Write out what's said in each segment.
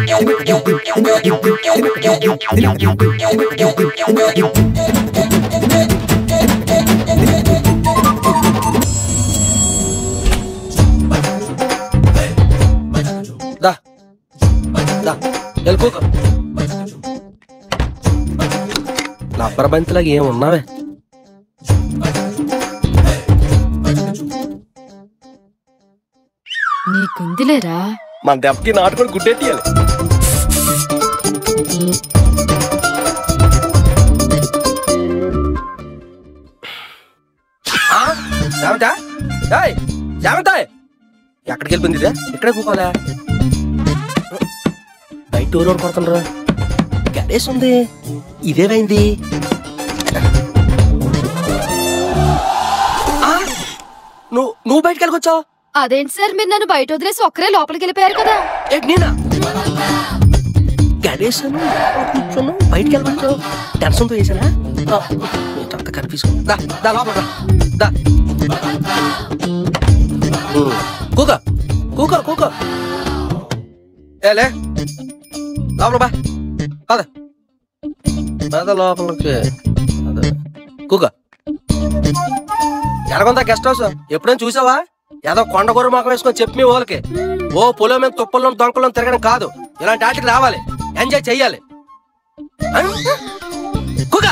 దా దా వెళ్ళిపోక లబ్బర్ బంతిలాగా ఏం ఉన్నావే నీకుందిలేరా మన దెబ్బకి నాటుకొని గుడ్డెట్టియాలి జామత ఏయ్ జామత ఎక్కడికి వెళ్ళిపోయింది ఇదే ఇక్కడే కూకోలే బయట ఎవరు కొడుతుండ్రు గడేసి ఉంది ఇదేమైంది ఆ, నువ్వు నువ్వు బయటకు వెళ్ళకొచ్చావు అదేంటి సార్ మీరు నన్ను బయట వదిలేసి ఒక్కరే లోపలికి వెళ్ళిపోయారు కదా ఏంటి నేనా గణేశను కూర్చొని బయటికి వెళ్ళమంటావు టెన్షన్తో వేసానా అంత కనిపిస్తుంది దా దా లోపల రా. దా ఉమ్. కూక కూక కూక ఏలే లోపల బా పద పద లోపలికి అదే. కూక ఎలాగుందా గెస్ట్ హౌస్ ఎప్పుడైనా చూసావా ఏదో కొండ గొర్రె మొక్క వేసుకొని చెప్పి మీ వాళ్ళకి ఓ పొలం మీద తుప్పల్లో దొంకల్లో తిరగడం కాదు ఇలాంటి వాటికి రావాలి ఎంజాయ్ చెయ్యాలి ఆ? కుక్క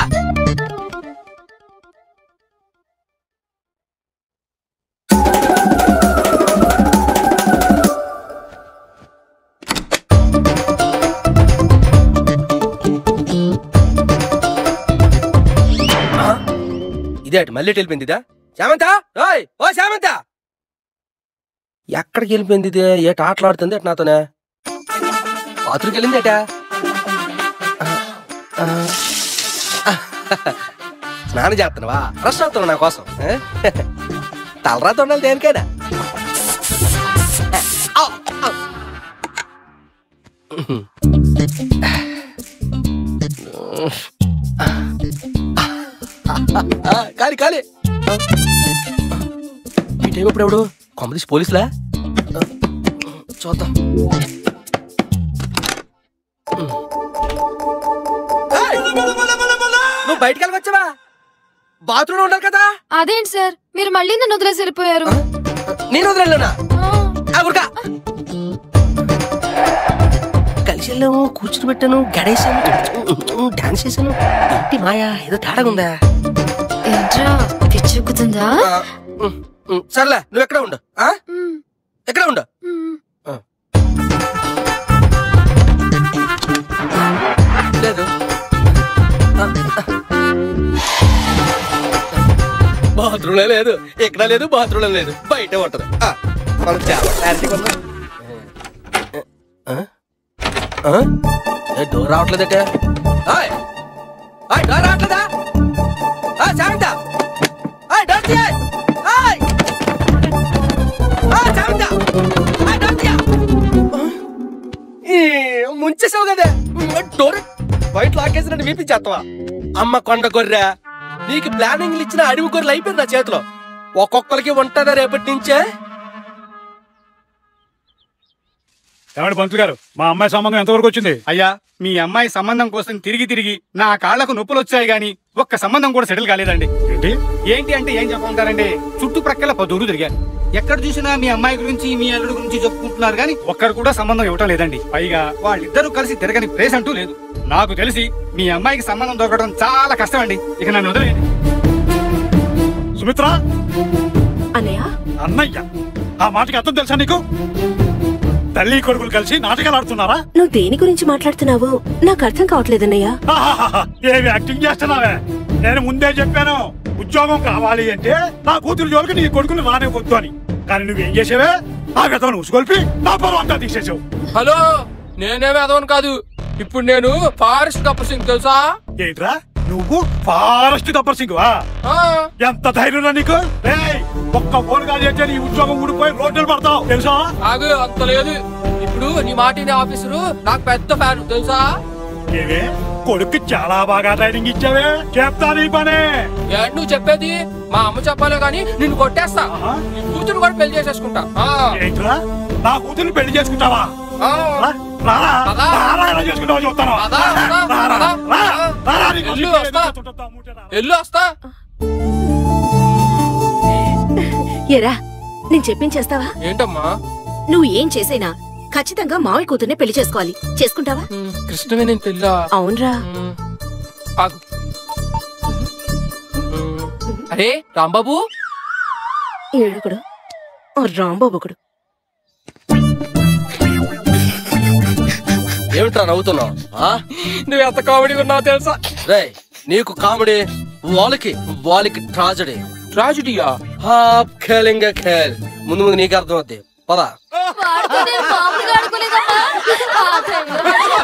ఆ? ఇదేటి మళ్ళీ వెళ్ళిపోయింది ఇదా శామంత ఓయ్ ఓ శామంత ఎక్కడికి వెళ్ళిపోయింది ఇది ఏట ఆటలాడుతుంది అటు నాతోనే బాత్రూమ్కి వెళ్ళింది ఏటా ఆ, ఆ. స్నానం చేస్తున్నావా ఫ్రెష్ అవుతున్నావు నా కోసం ఆ? తలరా తొండాలి దేనికైనా ఔ, ఔ. ఆ, కాలి కాలి ఈ టైం ఇప్పుడు ఎవడు కొంపదీసి పోలీసులా ఆ, చూద్దాం ఏయ్! నువ్వు బయటికి వెళ్ళవచ్చావా బాత్రూమ్ ఉండాలి కదా అదేంటి సార్ మీరు మళ్ళీ నన్ను వదిలేసి వెళ్ళిపోయారు నేను వదిలేనా ఆ, ఊరుకా కలిసి వెళ్ళాము కూర్చుని పెట్టాను గడేసాను డాన్స్ చేశాను ఏంటి మాయా ఏదో తేడాగా ఉందా ఏంట్రా పిచ్చెక్కుతుందా ఆ, ఉమ్, ఉమ్, సర్లే నువ్వు ఎక్కడ ఉండు ఆ? మ్, ఎక్కడ ఉండు మ్. లేదు బాత్రూమ్ లేదు ఎక్కడ లేదు బాత్రూమ్ లేదు బయట ఉంటది ఆ, మనం చాలా క్లారిటీగా ఉందాం. ఆ? ఆ? ఏ, డోర్ రావట్లేదట ఆయ్ ఆయ్, డోర్ రావట్లేదా ఆ, శాంత ఆయ్, డోర్ తీయ్. ఆయ్. ఆ, శాంత. ఆయ్, డోర్ తీయ్. ఆ? ఈ, ముంచేసావు కదా డోర్ బయట లాకేసినట్టు వీపించేస్తావా అమ్మ కొండ గొర్రె నీకు ప్లానింగ్లు ఇచ్చిన అడవి గొర్రెలు అయిపోయింది నా చేతిలో ఒక్కొక్కరికి ఉంటుందా రేపటి నుంచే ఏమండి పంతులు గారు మా అమ్మాయి సంబంధం ఎంతవరకు వచ్చింది అయ్యా మీ అమ్మాయి సంబంధం కోసం తిరిగి తిరిగి నా కాళ్లకు నొప్పులు వచ్చాయి గాని ఒక్క సంబంధం కూడా సెటిల్ కాలేదండి ఏంటి ఏంటి అంటే ఏం చెప్పమంటారండి చుట్టుప్రక్కల పదూరు తిరిగారు ఎక్కడ చూసినా మీ అమ్మాయి గురించి మీ అల్లుడు గురించి చెప్పుకుంటున్నారు కానీ ఒక్కరు కూడా సంబంధం ఇవ్వటం లేదండి పైగా వాళ్ళిద్దరూ కలిసి తిరగని ప్లేస్ అంటూ లేదు నాకు తెలిసి మీ అమ్మాయికి సంబంధం దొరకడం చాలా కష్టం అండి ఇక నన్ను వదిలేయండి సుమిత్ర అన్నయ్య అన్నయ్య ఆ మాటకి అర్థం తెలుసా నీకు తల్లి కొడుకులు కలిసి నాటకాలు ఆడుతున్నారా నువ్వు దేని గురించి మాట్లాడుతున్నావో నాకు అర్థం కావట్లేదన్నయ్య ఆహాహాహా, ఏమి యాక్టింగ్ చేస్తున్నావే నేను ముందే చెప్పాను ఉద్యోగం కావాలి అంటే నా కూతురు జోలికి నీ కొడుకులు రానివ్వద్దు అని కానీ నువ్వేం చేసావే ఆ విధవను ఉసుగొల్పి నా పొలం అంతా తీసేసావు హలో నేనే వేదవను కాదు ఇప్పుడు నేను ఫారెస్ట్ కప్పర్ సింగ్ తెలుసా ఏంట్రా నువ్వు ఫారెస్ట్ గబ్బర్ సింగ్ వా ఆ, ఎంత ధైర్యం నీకు ఏయ్, ఒక్క ఫోన్ కాల్ చేస్తే నీ ఉద్యోగం ఊడిపోయి రోడ్లు పడతావు తెలుసా ఆగు అంత లేదు ఇప్పుడు నీ మాటిని ఆఫీసరు నాకు పెద్ద ఫ్యాన్ తెలుసా ఏవే కొడుకు చాలా బాగా ట్రైనింగ్ ఇచ్చావే చెప్తా నీ పనే ఏంటి నువ్వు చెప్పేది మా అమ్మ చెప్పాలి గాని నిన్ను కొట్టేస్తా ఆహా. నీ కూతురు కూడా పెళ్లి చేసేసుకుంటా ఆ, ఏంట్రా నా కూతురు పెళ్లి చేసుకుంటావా ఆ, రా, రారా పద. రారా ఎలా చేసుకుంటావో చెప్తాను పద, పద, రారా రా పద. రారా నీకు వెళ్ళు, చెప్పేది వస్తా. చెప్తా, మూటే రా. ఎల్లు వస్తా ఎరా నేను చెప్పించేస్తావా ఏంటమ్మా నువ్వు ఏం చేసైనా ఖచ్చితంగా మావి కూతుర్నే పెళ్లి చేసుకోవాలి చేసుకుంటావా ఉమ్, కృష్ణవే నేను పెళ్ళా అవునరా ఉమ్, ఆగు. ఉమ్, అరే రాంబాబు ఏడుకుడు ఓ రాంబాబుకుడు ఏమిట్రా నవ్వుతున్నావు ఆ? నువ్వు ఎంత కామెడీ ఉన్నావు తెలుసా రేయ్ నీకు కామెడీ వాళ్ళకి వాళ్ళకి ట్రాజడీ ట్రాజిడీయా హాప్ ఖేలింగ ఖేల్ ముందు ముందు నీకు అర్థం అవుద్ది పద వాడుతూనే మామూలుగా ఆడుకోలేదమ్మా. ఆ టైంలో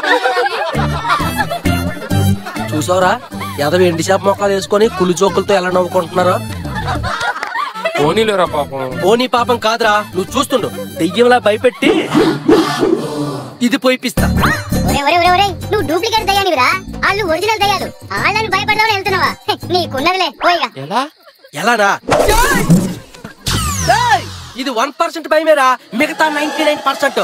చూసావరా ఎదవి ఎండి చేప మొక్కలు వేసుకొని కుళ్ళు జోకులతో ఎలా నవ్వుకుంటున్నారో పోనీలేరా పాపం పోనీ పాపం కాదురా నువ్వు చూస్తుండు దెయ్యంలా భయపెట్టి ఇది పోయిపిస్తా ఒరే ఒరే ఒరే ఒరే నువ్వు డూప్లికేట్ దయ్యానివిరా వాళ్ళు ఒరిజినల్ దయ్యాలు వాళ్ళని భయపడదామని వెళ్తున్నావా హె, నీకున్నదిలే పోయిగా ఎలా ఎలారా ఏయ్! ఇది వన్ పర్సెంట్ భయమేరా మిగతా నైన్టీ నైన్ పర్సెంట్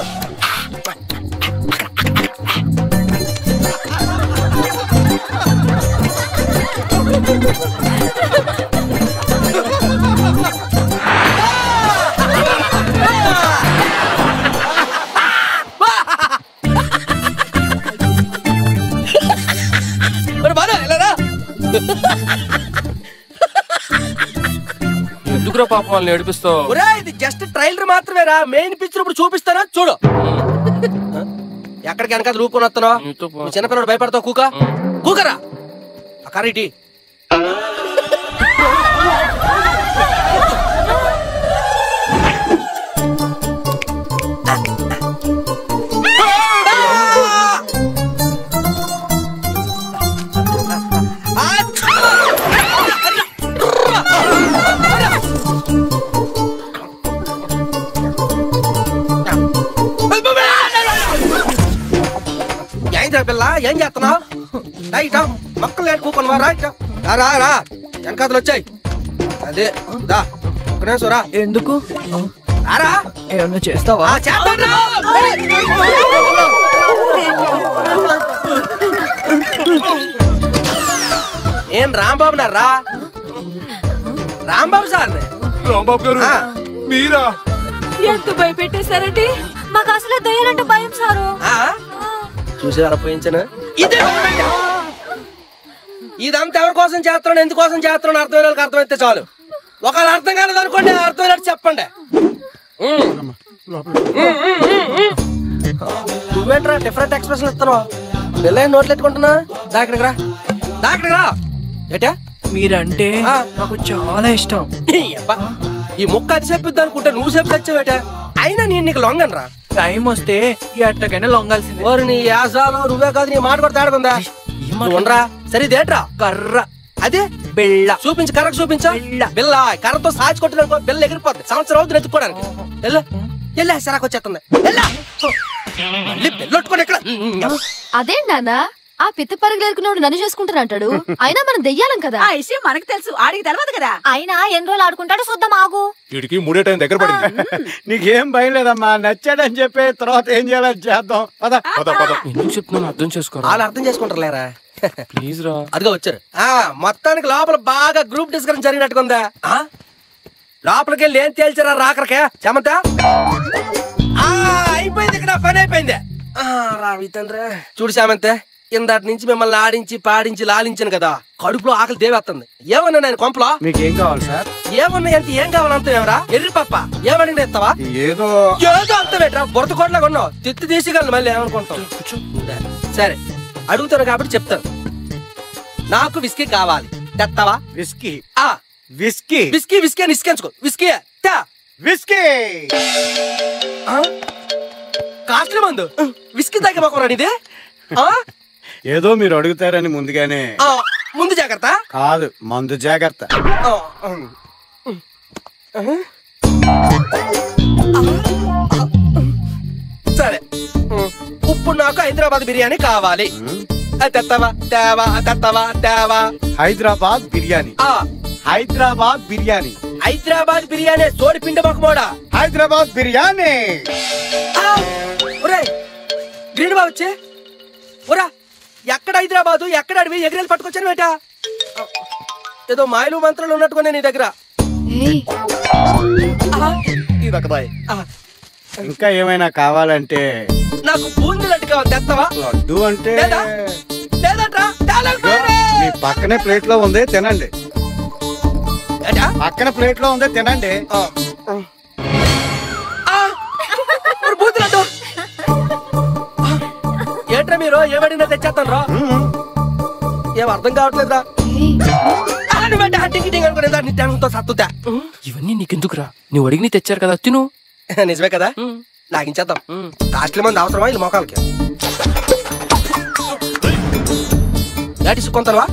ఎందుకురా పాపం వాళ్ళని ఏడిపిస్తావు ఒరే ఇది జస్ట్ ట్రైలర్ మాత్రమేరా మెయిన్ పిక్చర్ ఇప్పుడు చూపిస్తానా చూడు ఎక్కడికి వెనకాల రూపుకొని వస్తున్నావు నీతో పా- నువ్వు చిన్నపిల్లడు భయపడతావు కూక కూకరా ఆ కర్రీటి ఏంటి పిల్ల ఏం చేస్తున్నావు రైట్ మొక్కలు లేని కూకొని వా రైట్ రా రా రా వెనకాతలు వచ్చాయి అదే దా ఒక్క నిమిషం రా ఎందుకు రారా ఏమన్నా చేస్తావా ఆ, చేద్దాం రా. ఏం రాంబాబు రా రాంబాబు సార్ రాంబాబు గారు మీరా ఎంత భయపెట్టేశారండి మాకు అసలు దయ్యాలంటే భయం సారు చూసారా పోయించను ఇదే భయపెట్టా. ఇదంతా ఎవరి కోసం చేస్తున్నాడు ఎందుకోసం చేస్తున్నాడు అర్థమైన వాళ్ళకి అర్థమైతే చాలు ఒకవేళ అర్థం కాలేదు అనుకోండి అర్థమైనట్టు చెప్పండి ఉమ్. ఉమ్, ఉమ్, ఉమ్, ఉమ్. నువ్వేంట్రా డిఫరెంట్ ఎక్స్ప్రెషన్ ఇస్తున్నావు పిల్ల నోట్లు ఎట్టుకుంటున్నా దాక్కడికి రా దాక్కడికి రా ఏటా మీరంటే ఆ. నాకు చాలా ఇష్టం ఈ అబ్బా, ఈ ముక్క అది చెప్పిద్ది అనుకుంటే నువ్వు చెప్పి తెచ్చావేట అయినా నేను నీకు లొంగను రా టైం వస్తే ఎట్టకైనా లొంగాల్సిందే ఓరి నీ యాసాలు నువ్వే కాదు నీ మాట కూడా తేడుకుందా నువ్వు ఉండరా సరే ఇదేట్రా కర్ర అదే బెళ్ళ చూపించు కర్రకు చూపించు బిళ్ళ. బిల్ల కర్రతో సాచి కొట్టిననుకో బిల్ల ఎగిరిపోద్ది సంవత్సరం అవుతుంది ఎత్తుకోవడానికి ఎల్ల ఎల్ల సరాకు వచ్చేస్తుంది ఎల్ల మళ్ళీ బిల్లొట్టుకోండి ఇక్కడ అదేంటి నాన్న ఆ పిత్త పరుగులేరుకున్నాడు నన్ను చేసుకుంటాను అంటాడు అయినా మనం దెయ్యాలం కదా ఆ విషయం మనకు తెలుసు ఆడికి తెలియదు కదా అయినా ఎన్ని రోజులు ఆడుకుంటాడో చూద్దాం ఆగు వీడికి మూడే టైం దగ్గర పడింది నీకేం భయం లేదమ్మా నచ్చాడని చెప్పి తర్వాత ఏం చేయాలని చేద్దాం పద పద పద ఎందుకు చెప్తున్నాను అర్థం చేసుకోరా వాళ్ళు అర్థం చేసుకుంటారు లేరా ప్లీజ్ రా అదిగో వచ్చారు ఆ మొత్తానికి లోపల బాగా గ్రూప్ డిస్కషన్ జరిగినట్టుకుందా ఆ? లోపలికి వెళ్ళి ఏం తేల్చారా రాకరకే చెమత ఆ, అయిపోయింది ఇక్కడ పని అయిపోయింది ఆ, రావి తండ్రి చూడు శామంతే ఇందాటి నుంచి మిమ్మల్ని ఆడించి పాడించి లాలించాను కదా కడుపులో ఆకలి దేవేస్తుంది ఏమన్నా నేను కొంపలో మీకేం కావాలి సార్ ఏమన్నా ఎంత ఏం కావాలంత ఏమరా ఎర్రి పప్ప ఏమని ఇస్తావా ఏదో ఏదో అంత బెట్రా బురద కోట్లా కొన్నావు తిత్తి తీసిగలను మళ్ళీ ఏమనుకుంటావు సరే అడుగుతాను కాబట్టి చెప్తాను నాకు విస్కీ కావాలి తెస్తావా విస్కీ ఆ విస్కీ విస్కీ విస్కీ అని ఇసుకెంచుకో విస్కీ తా విస్కీ ఆ? కాస్ట్లీ మందు విస్కీ తాగే మొక్కరా ఇది ఆ? ఏదో మీరు అడుగుతారని ముందుగానే ఆ, ముందు జాగ్రత్త కాదు మందు జాగ్రత్త ఆ, ఉమ్. సరే ఉమ్. ఇప్పుడు నాకు హైదరాబాద్ బిర్యానీ కావాలి అది తెస్తావా తేవా తెస్తావా తేవా హైదరాబాద్ బిర్యానీ ఆ హైదరాబాద్ బిర్యానీ హైదరాబాద్ బిర్యానీ సోడి పిండి మొక్కమోడా హైదరాబాద్ బిర్యానీ ఒరేయ్ గ్రీన్ బాబు వచ్చే ఓరా ఎక్కడ హైదరాబాదు ఎక్కడ అడివి ఎగిరెళ్ళి పట్టుకొచ్చాను బేట ఏదో మాయలు మంత్రాలు ఉన్నట్టుకునే నీ దగ్గర ఏయ్, ఇది ఒక బాయ్ ఇంకా ఏమైనా కావాలంటే నాకు బూందీ లడ్డు కావాలి తెస్తావా లడ్డు అంటే లేదా? లేదట్రా ఇదిగో, మీ పక్కనే ప్లేట్ లో ఉంది తినండి ఏటా? పక్కన ప్లేట్ లో ఉంది తినండి ఆ. ఆ! మరి బూందీ లడ్డు ఏంట్రా మీరు ఏమడినా తెచ్చేస్తాను రా ఏం అర్థం కావట్లేదురా ఏయ్, ఆ, నువ్వేంటి హట్టింగ్ గిట్టింగ్ అనుకునే దాన్ని టెన్షన్తో సత్తుతా ఇవన్నీ నీకెందుకురా నువ్వు అడిగి తెచ్చారు కదా తిను నిజమే కదా లాగించేద్దాం కాస్ట్లీ మంది అవసరమా ఇది మోకాలకి ఏటి సుక్కొంతలవా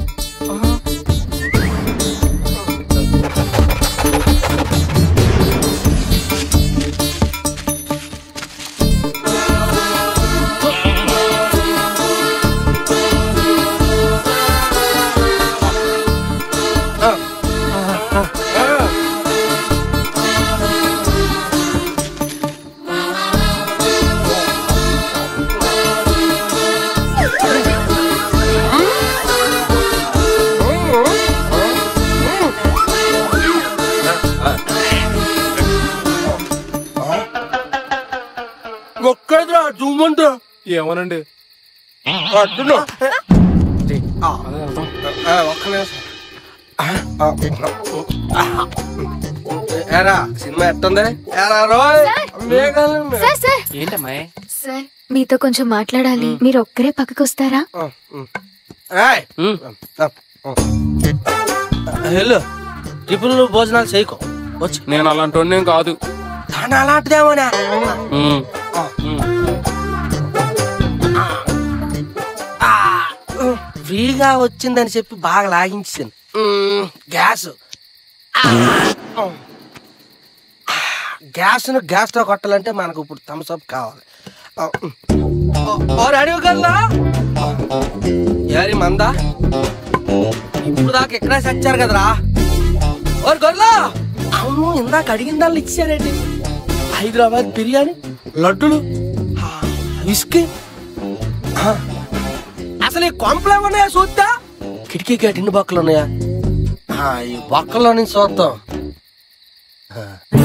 ఒక్కడిరా జూమంతా ఏమోనండి అడ్డును ఒక్క నిమిషం ఏరా సినిమా ఎట్టుంది ఏరా రోయ్ మేఘాలు సార్ సార్ ఏంటమ్మా సార్ మీతో కొంచెం మాట్లాడాలి మీరు ఒక్కరే పక్కకు వస్తారా ఏయ్. హలో ఇప్పుడు నువ్వు భోజనాలు చేయకు వచ్చు నేను అలాంటి కాదు దాని అలాంటిదేమోనా ఉమ్. ఫ్రీగా వచ్చిందని చెప్పి బాగా లాగించాను గ్యాస్ గ్యాస్ ను గ్యాస్ తో కొట్టాలంటే మనకు ఇప్పుడు థమ్స్ అప్ కావాలి అడవికల్లా యారి మందా ఇప్పుడు దాకా ఎక్కడ చచ్చారు కదరా ఓరు గొర్రెలా అవును ఇందాక అడిగిన దాన్ని ఇచ్చారేంటి హైదరాబాద్ బిర్యానీ లడ్డులు ఆ, విస్కీ ఆ, అసలు ఈ కొంపలు ఏమన్నాయా చూద్దా కిటికీ గేట్ ఎన్ని బొక్కలు ఉన్నాయా ఆ, ఈ బొక్కల్లో నుంచి చూద్దాం ఆ.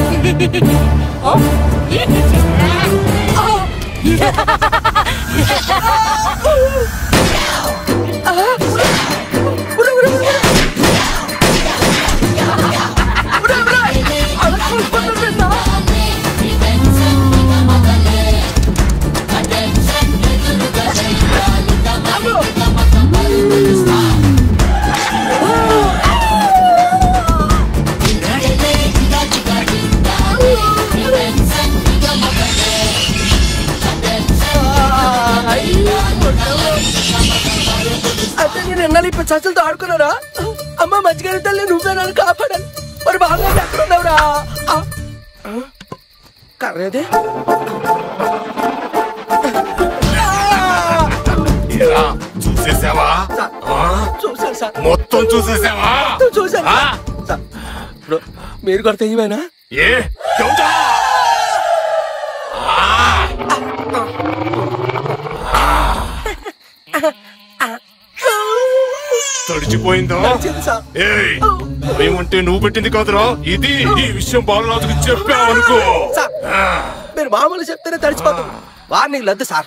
అంటే నేను ఎన్నాళ్ళు ఇప్పుడు చచ్చులతో ఆడుకున్నారా అమ్మ మధ్యగారి తల్లి నువ్వే నన్ను కాపాడాలి మరి బాగా ఎక్కడ ఉన్నావురా ఆ. ఆ? కర్రేదే ఏరా, చూసేసావా ఆ? చూసాను సార్ మొత్తం చూసేసావా చూసాను ఆ? సార్ ఇప్పుడు మీరు కూడా తెయ్యమేనా ఏ చెబుతా. తడిచిపోయిందో సార్ ఏయ్ ఏమంటే నువ్వు పెట్టింది కాదురా ఇది ఈ విషయం బాలరాజుకి చెప్పావనుకో సార్ మీరు మామూలు చెప్తేనే తడిచిపోతాం వార్నింగ్ లద్దు సార్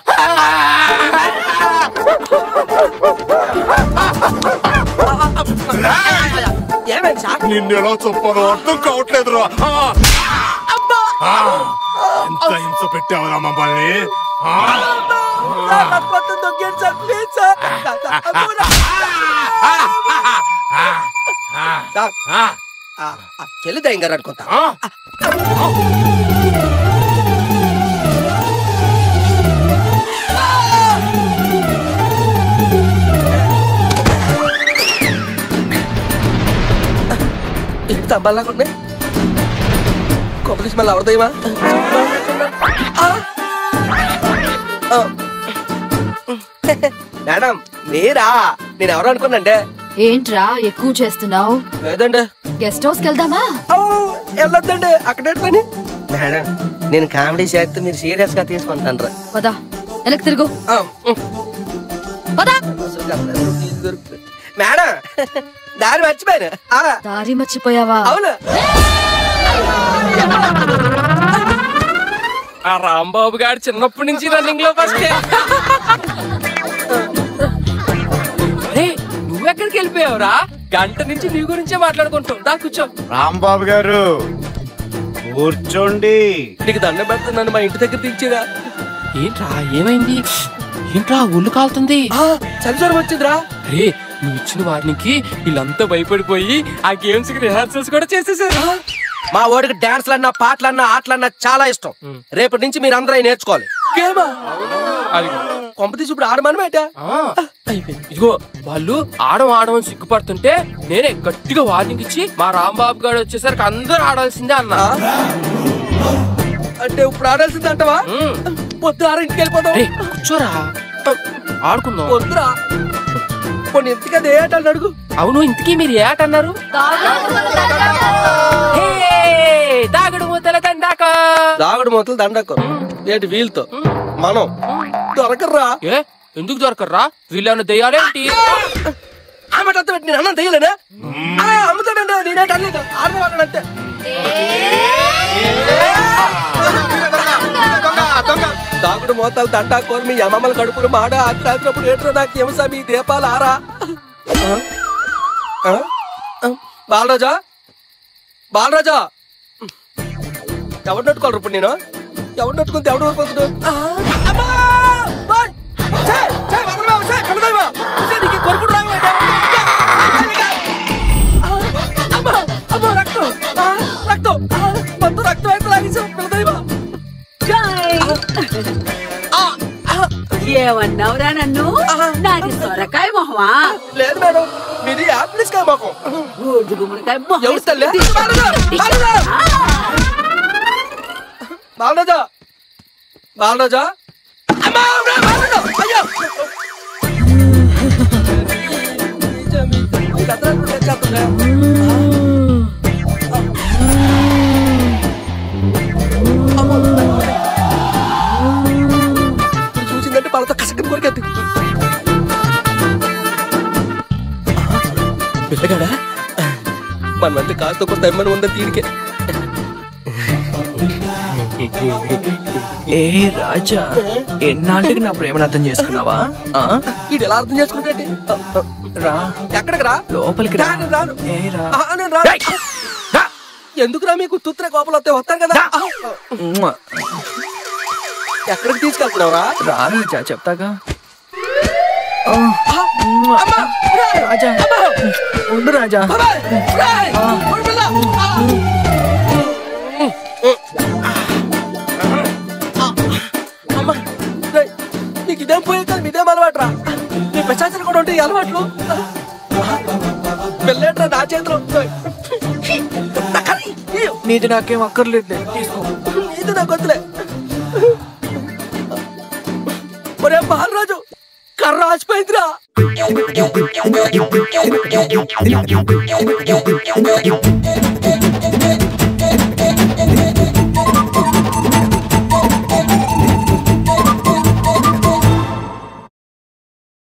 ఏమైంది సార్ నిన్ను ఎలా చెప్పాలో అర్థం కావట్లేదురా ఆ! ఆ! ఎంత హింస పెట్టావురా మమ్మల్ని ఆ! సార్, నాకు మొత్తం దొంగేయండి sir please sir sir, sir, అమ్మోరా. సార్ ఆ! ఆ, ఆ, చెల్లి దయ్యం గారు అనుకుంటా ఆ! ఇంత అబ్బాలాగా ఉన్నాయి కొబ్బరి స్మెల్ ఎవరిదయ్యమా మేడం మీరా నేను ఎవరు అనుకున్నాండే ఏంట్రా ఎక్కువ చేస్తున్నావు లేదండి గెస్ట్ హౌస్ కి వెళ్దామా ఓ, వెళ్ళొద్దండి అక్కడే పని మేడం నేను కామెడీ చేస్తే మీరు సీరియస్ గా తీసుకుంటాను పదా వెనక్కి తిరుగు ఆ, ఉమ్. పదా మేడం దారి మర్చిపోయాను ఆ, దారి మర్చిపోయావా అవును ఆ రాంబాబు గారు చిన్నప్పటి నుంచి రన్నింగ్ లో ఫస్ట్ నువ్వెక్కడికి వెళ్ళిపోయావురా గంట నుంచి నీ గురించే మాట్లాడుకుంటావు దా కూర్చో రాంబాబు గారు కూర్చోండి నీకు దండం పెడుతున్నాను మా ఇంటి దగ్గర దించిరా ఏంట్రా ఏమైంది ఏంట్రా ఒళ్ళు కాలుతుంది చలి జ్వరం వచ్చిందిరా రే నువ్వు ఇచ్చిన వారికి వీళ్ళంతా భయపడిపోయి ఆ గేమ్స్ కి రిహార్సల్స్ కూడా చేసేసారు మా వాడికి డాన్స్లన్నా పాటలన్నా ఆటలన్నా చాలా ఇష్టం రేపటి నుంచి మీరు అందరూ అవి నేర్చుకోవాలి గేమా అది కొంపతీసి ఇప్పుడు ఆడమనమేట ఇదిగో వాళ్ళు ఆడం ఆడమని సిగ్గుపడుతుంటే నేనే గట్టిగా వార్నింగ్ ఇచ్చి మా రాంబాబు గారు వచ్చేసరికి అందరూ ఆడాల్సిందే అన్నా అంటే ఇప్పుడు ఆడాల్సింది అంటవా పొద్దు ఆరింటికి వెళ్ళిపోతాం రేయ్, కూర్చోరా ఆడుకుందాం వద్దురా కొన్ని ఎంతకది ఏ ఆట అని అడుగు అవును ఇంతకీ మీరు ఏ ఆట అన్నారు హే, దాగుడు మూతల దండాక దాగుడు మొదలు దండకు ఏంటి వీళ్ళతో మనం దొరకర్రా ఏ ఎందుకు దొరకర్రా వీళ్ళేమన్నా దెయ్యాలేంటి ఆమె అంత పెట్టి నేను అన్నం తెయ్యలేనా అమ్ముతాడండి నేనేట అనలేదు ఆడవాడంటే దాగుడు మోతాలు దండా కోరి మీ అమ్మమ్మల కడుపులు మాడ ఆత్రి రాత్రినప్పుడు ఏట్రా నాకు ఏమసా మీ దీపాలు ఆరా ఆ? ఆ? ఆ? బాలరాజా బాలరాజా ఎవరు నట్టుకోవాలి ఇప్పుడు నేను ఎవరు నట్టుకుంటే ఎవడు ఊరిపోతుడు కొరుకుడు రావా అమ్మా అమ్మా రక్తం ఆ, రక్తం ఆ, మొత్తం రక్తం అయితే లాగేసావు పిల్లదైవా ఏమన్నావురా నన్ను నాది సొరకాయ మొహమా లేదు మేడం మీది యాప్లిస్ కాయ మాకు బూడిద గుమ్మడికాయ మొహం ఎవరు తల్లి వేసుకుంది. బాలరాజా బాలరాజా అమ్మా, రా, బాలరాజా! అయ్యో! ఈ గద్దరాలు తెచ్చేస్తుందా? అమ్మో. ఇప్పుడు చూసిందంటే వాళ్ళతో కసకని కొరికేద్ది పిల్లగాడా మనమంతా కాస్త కొంత ఎమ్మని ఉందా తీరికే ఏ రాజా ఎన్నాళ్ళకి నా ప్రేమను అర్థం చేసుకున్నావా ఆ? ఇది ఎలా అర్థం చేసుకుంటే రా ఎక్కడికి రా లోపలికి రా రా, నేను రాను ఏ రా ఆ, నేను రాను. రా. ఎందుకురా మీకు తుత్రే కోపలు వస్తే వస్తాను కదా ఉమ్మ. ఎక్కడికి తీసుకెళ్తున్నావురా రా రాజా చెప్తాగా ఆ. ఉమ్మ. రాజా ఉండు రాజా అమ్మా, రేయ్, నీకు ఇదేం పోయే కదా ఇదేం అలవాటు రా నీ పెచ్చాచలు కూడా ఉంటాయి ఈ అలవాట్లు వెళ్ళేట్రా నా చేతిలో నా కర్రీ, ఇయ్యు. నీది నాకేం అక్కర్లేదు తీసుకో ఇది నాకు వద్దులే ఒరే బాలరాజు కర్ర ఆసిపోయిందిరా Thank you.